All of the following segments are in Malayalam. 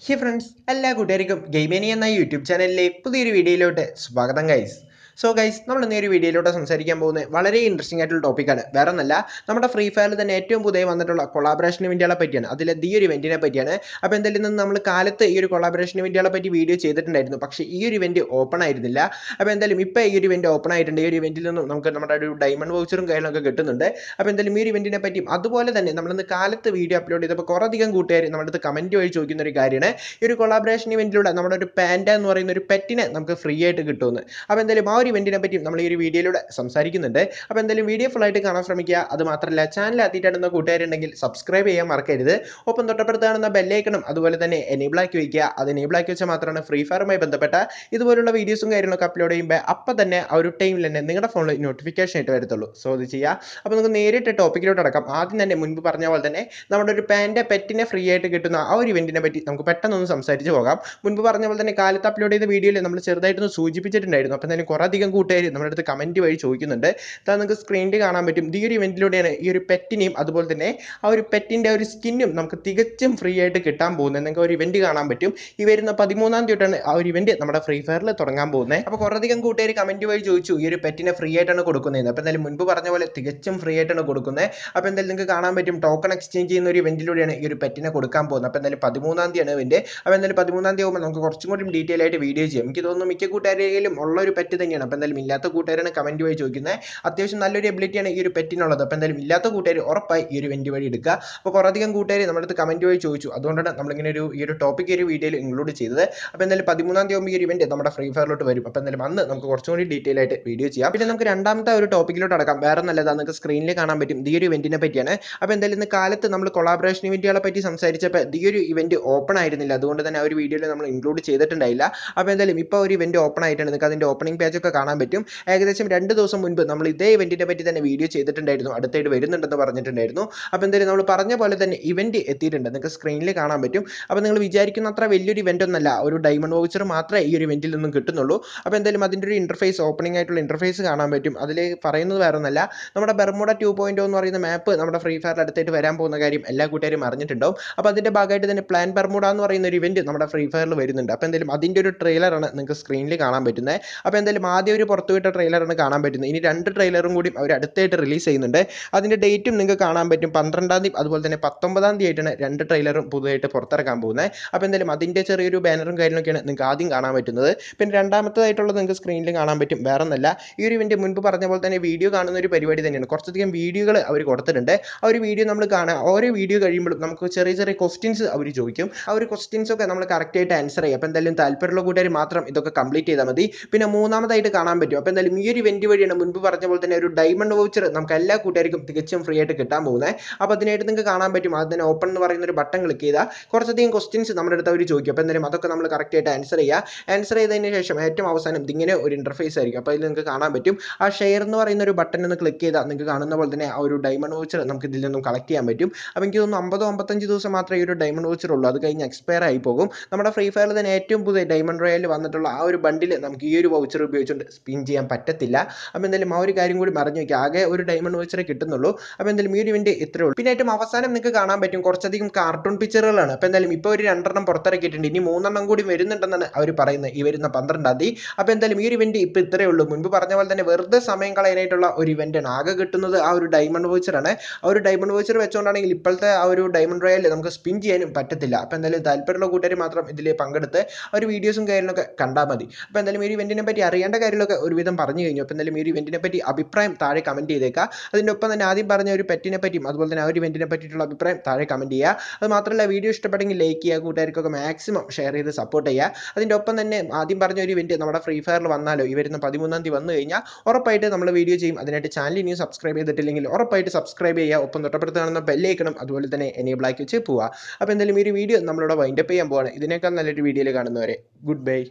ഹി ഫ്രണ്ട്സ് എല്ലാ കൂട്ടുകാർക്കും ഗെയിമേനി എന്ന യൂട്യൂബ് ചാനലിലെ പുതിയൊരു വീഡിയോയിലോട്ട് സ്വാഗതം ഗൈസ് സോ ഗൈസ് നമ്മൾ ഇന്ന് ഈ ഒരു വീഡിയോയിലോട്ട് സംസാരിക്കാൻ പോകുന്നത് വളരെ ഇൻട്രസ്റ്റിംഗ് ആയിട്ടുള്ള ടോപ്പിക്കാണ് വേറെ ഒന്നല്ല നമ്മുടെ ഫ്രീ ഫയറിൽ തന്നെ ഏറ്റവും പുതിയ വന്നിട്ടുള്ള കൊളാബറേഷൻ ഇവൻറ്റുകളെ പറ്റിയാണ് അതിൽ ഈ ഒരു ഇവൻറ്റിനെ പറ്റിയാണ് അപ്പോൾ എന്തായാലും ഇന്ന് നമ്മൾ കാലത്ത് ഈ ഒരു കൊളാബറേഷൻ ഇവൻറ്റുകളെ പറ്റി വീഡിയോ ചെയ്തിട്ടുണ്ടായിരുന്നു പക്ഷേ ഈ ഒരു ഇവൻറ്റ് ഓപ്പൺ ആയിരുന്നില്ല അപ്പോൾ എന്തായാലും ഇപ്പോൾ ഈ ഒരു ഇവൻറ്റ് ഓപ്പൺ ആയിട്ടുണ്ട് ഈ ഒരു ഇവൻറ്റിൽ നിന്നും നമുക്ക് നമ്മുടെ ഒരു ഡയമണ്ട് വൗച്ചറും കാര്യങ്ങളൊക്കെ കിട്ടുന്നുണ്ട് അപ്പോൾ എന്തായാലും ഈ ഒരു ഇവൻറ്റിനെ പറ്റിയും അതുപോലെ തന്നെ നമ്മളിന്ന് കാലത്ത് വീഡിയോ അപ്ലോഡ് ചെയ്തപ്പോൾ കുറേയധികം കൂട്ടുകാർ നമ്മുടെ അടുത്ത് കമൻറ്റ് വഴി ചോദിക്കുന്ന ഒരു കാര്യമാണ് ഈ ഒരു കൊളാബറേഷൻ ഇവൻറ്റിലൂടെ നമ്മുടെ ഒരു പാൻഡ എന്ന് പറയുന്ന ഒരു പെറ്റിനെ നമുക്ക് ഫ്രീ ആയിട്ട് കിട്ടുമെന്ന് അപ്പോൾ എന്തായാലും ആ ഒരു ഇവൻറ്റിനെ പറ്റിയും നമ്മൾ ഈ ഒരു വീഡിയോയിലൂടെ സംസാരിക്കുന്നുണ്ട് അപ്പോൾ എന്തായാലും വീഡിയോ ഫുൾ ആയിട്ട് കാണാൻ ശ്രമിക്കുക അത് മാത്രമല്ല ചാനൽ ആദ്യമായിട്ടാണെന്ന കൂട്ടുകാരുണ്ടെങ്കിൽ സബ്സ്ക്രൈബ് ചെയ്യാൻ മറക്കരുത് ഒപ്പം തൊട്ടപ്പുറത്ത് കാണുന്ന ബെല്ലൈക്കണും അതുപോലെ തന്നെ എനേബിൾ ആക്കി വയ്ക്കുക അത് എനേബിൾ ആക്കി വെച്ചാൽ മാത്രമാണ് ഫ്രീ ഫയറുമായി ബന്ധപ്പെട്ട ഇതുപോലുള്ള വീഡിയോസും കാര്യങ്ങളൊക്കെ അപ്ലോഡ് ചെയ്യുമ്പോൾ അപ്പം തന്നെ ആ ഒരു ടൈമിൽ തന്നെ നിങ്ങളുടെ ഫോണിൽ നോട്ടിഫിക്കേഷൻ ആയിട്ട് വരത്തുള്ളൂ സോ അത് ചെയ്യുക അപ്പോൾ നമുക്ക് നേരിട്ട് ടോപ്പിക്കിലോട്ട് അടക്കാം ആദ്യം തന്നെ മുൻപ് പറഞ്ഞ പോലെ തന്നെ നമ്മുടെ ഒരു പാൻ്റെ പെറ്റിനെ ഫ്രീ ആയിട്ട് കിട്ടുന്ന ആ ഒരു ഇവൻറ്റിനെ പറ്റി നമുക്ക് പെട്ടെന്നൊന്ന് സംസാരിച്ച് പോകാം മുൻപ് പറഞ്ഞ പോലെ തന്നെ കാലത്ത് അപ്ലോഡ് ചെയ്ത വീഡിയോയിൽ നമ്മൾ ചെറുതായിട്ടൊന്ന് സൂചിപ്പിച്ചിട്ടുണ്ടായിരുന്നു അപ്പോൾ തന്നെ കുറേ അധികം കൂട്ടുകാർ നമ്മുടെ അടുത്ത് കമൻറ്റ് വഴി ചോദിക്കുന്നുണ്ട് അത് നിങ്ങൾക്ക് സ്ക്രീനിൽ കാണാൻ പറ്റും ഈ ഒരു ഇവൻറ്റിലൂടെയാണ് ഈ ഒരു പെറ്റിനെയും അതുപോലെ തന്നെ ആ ഒരു പെറ്റിൻ്റെ ഒരു സ്കിന്നും നമുക്ക് തികച്ചും ഫ്രീ ആയിട്ട് കിട്ടാൻ പോകുന്നത് നിങ്ങൾക്ക് ഒരു ഇവൻറ്റ് കാണാൻ പറ്റും ഈ വരുന്ന പതിമൂന്നാം തീയതി തൊട്ടാണ് ആ ഒരു ഇവൻറ്റ് നമ്മുടെ ഫ്രീ ഫയറിൽ തുടങ്ങാൻ പോകുന്നത് അപ്പോൾ കുറേയധികം കൂട്ടുകാർ കമൻറ്റ് വഴി ചോദിച്ചു ഈ ഒരു പെറ്റിനെ ഫ്രീ ആയിട്ടാണ് കൊടുക്കുന്നത് അപ്പോൾ എന്തായാലും മുൻപ് പറഞ്ഞ പോലെ തികച്ചും ഫ്രീ ആയിട്ടാണ് കൊടുക്കുന്നത് അപ്പോൾ എന്തായാലും നിങ്ങൾക്ക് കാണാൻ പറ്റും ടോക്കൺ എക്സ്ചേഞ്ച് ചെയ്യുന്ന ഒരു ഇവൻറ്റിലൂടെയാണ് ഈ ഒരു പെറ്റിനെ കൊടുക്കാൻ പോകുന്നത് അപ്പോൾ എന്തായാലും പതിമൂന്നാം തീയതിയാണ് ഇവൻറ്റ് അപ്പോൾ എന്തായാലും പതിമൂന്നാം തീയതി ആകുമ്പോൾ നമുക്ക് കുറച്ചും കൂടി ഡീറ്റെയിൽ ആയിട്ട് വീഡിയോ ചെയ്യാം എനിക്ക് തോന്നുന്നു മിക്ക കൂട്ടുകാരെങ്കിലും ഉള്ള ഒരു പെറ്റ് തന്നെയാണ് അപ്പോൾ എന്തായാലും ഇല്ലാത്ത കൂട്ടുകാരാണ് കമൻറ്റ് വഴി ചോദിക്കുന്നത് അത്യാവശ്യം നല്ലൊരു എബിലിറ്റിയാണ് ഈ ഒരു പെറ്റിനുള്ളത് അപ്പോൾ എന്തായാലും ഇല്ലാത്ത കൂട്ടുകാർ ഉറപ്പായി ഈ ഒരു ഇവൻറ്റ് വഴി എടുക്കുക അപ്പോൾ കുറേയധികം കൂട്ടുകാർ നമ്മുടെ അടുത്ത് കമൻറ്റ് വഴി ചോദിച്ചു അതുകൊണ്ടാണ് നമ്മളിങ്ങനെ ഒരു ഈ ഒരു ടോപ്പിക് ഒരു വീഡിയോയിൽ ഇൻക്ലൂഡ് ചെയ്തത് അപ്പോൾ എന്തായാലും പതിമൂന്നാം തീയതി ആകുമ്പോൾ ഈ ഒരു ഇവൻറ്റ് നമ്മുടെ ഫ്രീ ഫയറിലോട്ട് വരും അപ്പോൾ എന്തായാലും അന്ന് നമുക്ക് കുറച്ചും കൂടി ഡീറ്റെയിൽ ആയിട്ട് വീഡിയോ ചെയ്യാം പിന്നെ നമുക്ക് രണ്ടാമത്തെ ഒരു ടോപ്പിക്കിലോട്ട് അടക്കാം വേറെ നല്ലതാണ് നിങ്ങൾക്ക് സ്ക്രീനിൽ കാണാൻ പറ്റും ഈ ഒരു ഇവൻറ്റിനെ പറ്റിയാണ് അപ്പോൾ എന്തായാലും ഇന്ന് കാലത്ത് നമ്മൾ കൊളാബറേഷൻ ഇവൻറ്റുകളെ പറ്റി സംസാരിച്ചപ്പോൾ ഈ ഒരു ഇവൻറ്റ് ഓപ്പൺ ആയിരുന്നില്ല അതുകൊണ്ട് തന്നെ ആ ഒരു വീഡിയോയിൽ നമ്മൾ ഇൻക്ലൂഡ് ചെയ്തിട്ടുണ്ടായില്ല അപ്പോൾ എന്തായാലും ഇപ്പോൾ ഒരു ഇവൻറ്റ് ഓപ്പൺ ആയിട്ടുണ്ട് നിങ്ങൾക്ക് അതിൻ്റെ ഓപ്പണിംഗ് പേജൊക്കെ കാണാൻ പറ്റും ഏകദേശം രണ്ട് ദിവസം മുൻപ് നമ്മൾ ഇതേ ഇവൻറ്റിനെ പറ്റി തന്നെ വീഡിയോ ചെയ്തിട്ടുണ്ടായിരുന്നു അടുത്തായിട്ട് വരുന്നുണ്ടെന്ന് പറഞ്ഞിട്ടുണ്ടായിരുന്നു അപ്പോൾ എന്തായാലും നമ്മൾ പറഞ്ഞ പോലെ തന്നെ ഇവൻറ്റ് എത്തിയിട്ടുണ്ട് നിങ്ങൾക്ക് സ്ക്രീനിൽ കാണാൻ പറ്റും അപ്പോൾ നിങ്ങൾ വിചാരിക്കുന്ന അത്ര വലിയൊരു ഇവൻ്റ് ഒന്നല്ല ഒരു ഡയമണ്ട് വൗച്ചർ മാത്രമേ ഈ ഒരു ഇവൻറ്റിൽ നിന്നും കിട്ടുന്നുള്ളൂ അപ്പോൾ എന്തായാലും അതിൻ്റെ ഒരു ഇൻ്റർഫേസ് ഓപ്പണിംഗ് ആയിട്ടുള്ള ഇൻ്റർഫേസ് കാണാൻ പറ്റും അതിൽ പറയുന്നത് വേറെ ഒന്നല്ല നമ്മുടെ ബെർമുഡ ടു പോയിൻറ്റ് എന്ന് പറയുന്ന മാപ്പ് നമ്മുടെ ഫ്രീ ഫയറിൽ അടുത്തായിട്ട് വരാൻ പോകുന്ന കാര്യം എല്ലാ കൂട്ടുകാരും അറിഞ്ഞിട്ടുണ്ടാവും അപ്പോൾ അതിൻ്റെ ഭാഗമായിട്ട് തന്നെ പ്ലാൻ ബെർമുഡ എന്ന് പറയുന്ന ഒരു ഇവൻറ്റ് നമ്മുടെ ഫ്രീ ഫയറിൽ വരുന്നുണ്ട് അപ്പോൾ എന്തായാലും അതിൻ്റെ ഒരു ട്രെയിലറാണ് നിങ്ങൾക്ക് സ്ക്രീനിൽ കാണാൻ പറ്റുന്നത് അപ്പോൾ എന്തായാലും ആദ്യം ഒരു പുറത്തുവിട്ട ട്രെയിലറാണ് കാണാൻ പറ്റുന്നത് ഇനി രണ്ട് ട്രെയിലറും കൂടി അവർ അടുത്തായിട്ട് റിലീസ് ചെയ്യുന്നുണ്ട് അതിൻ്റെ ഡേറ്റും നിങ്ങൾക്ക് കാണാൻ പറ്റും പന്ത്രണ്ടാം തീയതി അതുപോലെ തന്നെ പത്തൊമ്പതാം തീയതി ആയിട്ടാണ് രണ്ട് ട്രെയിലറും പുതുതായിട്ട് പുറത്തിറക്കാൻ പോകുന്നത് അപ്പോൾ എന്തായാലും അതിൻ്റെ ചെറിയൊരു ബാനറും കാര്യങ്ങളൊക്കെയാണ് നിങ്ങൾക്ക് ആദ്യം കാണാൻ പറ്റുന്നത് പിന്നെ രണ്ടാമത്തേതായിട്ടുള്ളത് നിങ്ങൾക്ക് സ്ക്രീനിൽ കാണാൻ പറ്റും വേറെ ഒന്നല്ല ഈ ഒരു ഇവൻ്റെ മുൻപ് പറഞ്ഞ പോലെ തന്നെ വീഡിയോ കാണുന്ന ഒരു പരിപാടി തന്നെയാണ് കുറച്ചധികം വീഡിയോകൾ അവർ കൊടുത്തിട്ടുണ്ട് ആ ഒരു വീഡിയോ നമ്മൾ കാണുക ഓരോ വീഡിയോ കഴിയുമ്പോഴും നമുക്ക് ചെറിയ ചെറിയ ക്വസ്റ്റ്യൻസ് അവർ ചോദിക്കും ആ ഒരു ക്വസ്റ്റ്യൻസ് ഒക്കെ നമ്മൾ കറക്റ്റായിട്ട് ആൻസർ ചെയ്യും അപ്പോൾ എന്തായാലും താല്പര്യമുള്ള കൂട്ടുകാർ മാത്രം ഇതൊക്കെ കംപ്ലീറ്റ് ചെയ്താൽ മതി പിന്നെ മൂന്നാമതായിട്ട് കാണാൻ പറ്റും അപ്പോൾ എന്തായാലും ഈ ഒരു ഇവൻറ്റ് വഴിയാണ് മുൻപ് പറഞ്ഞ പോലെ തന്നെ ഒരു ഡയമണ്ട് വൗച്ചർ നമുക്ക് എല്ലാ കൂട്ടുകാർക്കും തികച്ചും ഫ്രീ ആയിട്ട് കിട്ടാൻ പോകുന്നത് അപ്പോൾ അതിനായിട്ട് നിങ്ങൾക്ക് കാണാൻ പറ്റും അത് തന്നെ ഓപ്പൺ എന്ന് പറയുന്ന ഒരു ബട്ടൺ ക്ലിക്ക് ചെയ്താൽ കുറച്ചധികം ക്വസ്റ്റ്യൻസ് നമ്മുടെ അടുത്ത് അവർ ചോദിക്കും അപ്പോൾ എന്തായാലും അതൊക്കെ നമ്മൾ കറക്റ്റായിട്ട് ആൻസർ ചെയ്യുക ആൻസർ ചെയ്തതിന് ശേഷം ഏറ്റവും അവസാനം ഇതിങ്ങനെ ഒരു ഇൻ്റർഫേസ് ആയിരിക്കും അപ്പോൾ ഇതിൽ നിങ്ങൾക്ക് കാണാൻ പറ്റും ആ ഷെയർ എന്ന് പറയുന്ന ഒരു ബട്ടൺ ഒന്ന് ക്ലിക്ക് ചെയ്താൽ നിങ്ങൾക്ക് കാണുന്ന പോലെ തന്നെ ആ ഒരു ഡയമണ്ട് വൗച്ചർ നമുക്ക് ഇതിൽ നിന്നും കളക്ട് ചെയ്യാൻ പറ്റും അപ്പോൾ എനിക്ക് തോന്നുന്നു അമ്പതോ അമ്പത്തഞ്ച് ദിവസം മാത്രമേ ഈ ഒരു ഡയമണ്ട് വൗച്ചർ ഉള്ളൂ അത് കഴിഞ്ഞ് എക്സ്പയർ ആയി പോകും നമ്മുടെ ഫ്രീ ഫയറിൽ തന്നെ ഏറ്റവും പുതിയ ഡയമണ്ട് റോയലിൽ വന്നിട്ടുള്ള ആ ഒരു ബണ്ടിൽ നമുക്ക് ഈ ഒരു വൗച്ചർ ഉപയോഗിച്ചുകൊണ്ട് സ്പിൻ ചെയ്യാൻ പറ്റത്തില്ല അപ്പോൾ എന്തായാലും ആ ഒരു കാര്യം കൂടി മറിഞ്ഞു വയ്ക്കുക ആകെ ഒരു ഡയമണ്ട് വൗച്ചറേ കിട്ടുന്നുള്ളൂ അപ്പോൾ എന്തായാലും ഈ ഒരു ഇവൻ്റ് ഇത്രേ ഉള്ളൂ പിന്നെ ഏറ്റവും അവസാനം നിങ്ങൾക്ക് കാണാൻ പറ്റും കുറച്ചധികം കാർട്ടൂൺ പിക്ചറുകളാണ് അപ്പോൾ എന്തായാലും ഇപ്പോൾ ഒരു രണ്ടെണ്ണം പുറത്തിറക്കിയിട്ടുണ്ട് ഇനി മൂന്നെണ്ണം കൂടി വരുന്നുണ്ടെന്നാണ് അവർ പറയുന്നത് ഈ വരുന്ന പന്ത്രണ്ടാം തീയതി അപ്പോൾ എന്തായാലും ഈ ഒരു ഇവൻ്റ് ഇപ്പോൾ ഇത്രേ ഉള്ളൂ മുൻപ് പറഞ്ഞ പോലെ തന്നെ വെറുതെ സമയം കളയാനായിട്ടുള്ള ഒരു ഇവൻ്റാണ് ആകെ കിട്ടുന്നത് ആ ഒരു ഡയമണ്ട് വോച്ചറാണ് ആ ഒരു ഡയമണ്ട് വോച്ചർ വെച്ചുകൊണ്ടാണെങ്കിൽ ഇപ്പോഴത്തെ ആ ഒരു ഡയമണ്ട് റോയൽ നമുക്ക് സ്പിൻ ചെയ്യാനും പറ്റത്തില്ല അപ്പോൾ എന്തായാലും താല്പര്യമുള്ള കൂട്ടുകാർ മാത്രം ഇതിൽ പങ്കെടുത്ത് ആ ഒരു വീഡിയോസും കാര്യങ്ങളൊക്കെ കണ്ടാൽ മതി അപ്പോൾ എന്തായാലും ഈ ഒരു ഇവൻറ്റിനെ പറ്റി അറിയേണ്ട കാര്യങ്ങളൊക്കെ ഒരുവിധം പറഞ്ഞു കഴിഞ്ഞു അപ്പോൾ എന്തായാലും ഈ ഒരു ഇവൻറ്റിനെ പറ്റി അഭിപ്രായം താഴെ കമൻറ്റ് ചെയ്തേക്കുക അതിൻ്റെ ഒപ്പം തന്നെ ആദ്യം പറഞ്ഞ ഒരു പെറ്റിനെ പറ്റിയും അതുപോലെ തന്നെ ആ ഒരു ഇവൻറ്റിനെ പറ്റിയിട്ടുള്ള അഭിപ്രായം താഴെ കമൻറ്റ് ചെയ്യുക അത് മാത്രമല്ല വീഡിയോ ഇഷ്ടപ്പെട്ടെങ്കിൽ ലൈക്ക് ചെയ്യുക കൂട്ടുകാർക്കൊക്കെ മാക്സിമം ഷെയർ ചെയ്ത് സപ്പോർട്ട് ചെയ്യുക അതിൻ്റെ ഒപ്പം തന്നെ ആദ്യം പറഞ്ഞ ഒരു ഇവൻറ്റ് നമ്മുടെ ഫ്രീ ഫയറിൽ വന്നാലോ ഈ വരുന്ന പതിമൂന്നാം തീയതി വന്നു കഴിഞ്ഞാൽ ഉറപ്പായിട്ട് നമ്മൾ വീഡിയോ ചെയ്യും അതിനായിട്ട് ചാനൽ ഇനിയും സബ്സ്ക്രൈബ് ചെയ്തിട്ടില്ലെങ്കിൽ ഉറപ്പായിട്ട് സബ്സ്ക്രൈബ് ചെയ്യുക ഒപ്പം തൊട്ടപ്പുറത്ത് കാണുന്ന ബെല്ലൈക്കണം അതുപോലെ തന്നെ എനേബിൾ ആക്കി വെച്ച് പോവുക അപ്പോൾ എന്തായാലും ഈ ഒരു വീഡിയോ നമ്മളിവിടെ വൈൻഡപ്പ് ചെയ്യാൻ പോവാണ് ഇതിനേക്കാൾ നല്ലൊരു വീഡിയോയിൽ കാണുന്നവരെ good bye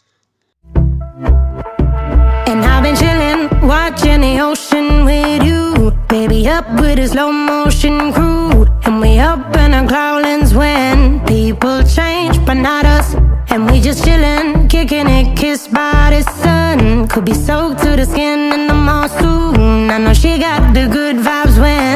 And I've been chillin', watching the ocean with you. Baby, up with a slow motion crew. And we up in our growlings when people change, but not us. And we just chillin', kicking it, kissed by the sun. Could be soaked to the skin in the mall soon. I know she got the good vibes when